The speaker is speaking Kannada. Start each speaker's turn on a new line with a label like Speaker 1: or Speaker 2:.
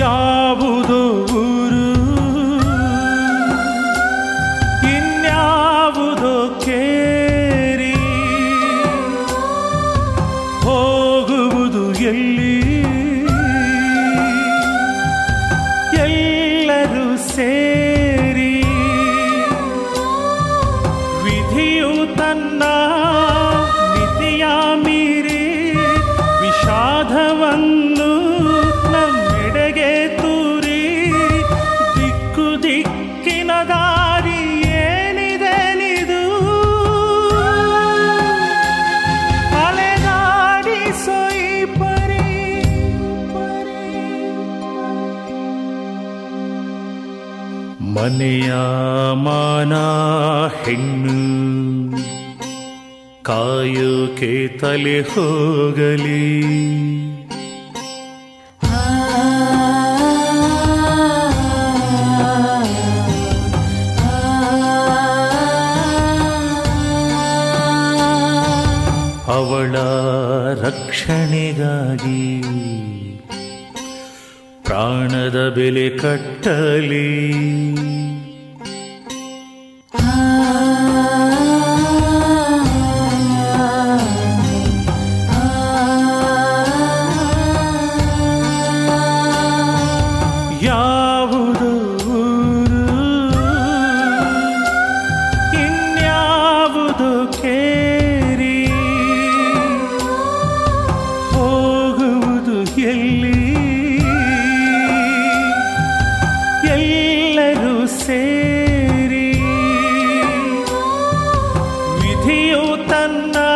Speaker 1: ಯಾವುದೋ ಊರು ಇನ್ಯಾವುದೋ ಕೇರಿ ಹೋಗುವುದು ಎಲ್ಲಿ ಎಲ್ಲರೂ ಸೇರಿ ವಿಧಿಯು ತನ್ನ ಮಿತಿಯ ಮೀರಿ ವಿಷಾದವನ್ನು ನಮ್ಮೆಡೆಗೆ ತೂರಿ ದಿಕ್ಕು ದಿಕ್ಕಿನ ದಾರಿ ಏನಿದೆ ನಿದು ಅಲೆದಾಡಿಸೋ ಈ ಪರಿ ಮನೆಯ ಮಾನ ಹೆಣ್ಣು ಕಾಯೋಕೆ ತಲೆ ಹೋಗಲಿ ಅವಳ ರಕ್ಷಣೆಗಾಗಿ ಪ್ರಾಣದ ಬೆಲೆ ಕಟ್ಟಲಿ ಯಾವುದೋ ಊರು ಇನ್ಯಾವುದೋ ಕೇರಿ ಹೋಗುವುದು ಎಲ್ಲಿ ಎಲ್ಲರೂ ಸೇರಿ ವಿಧಿಯು ತನ್ನ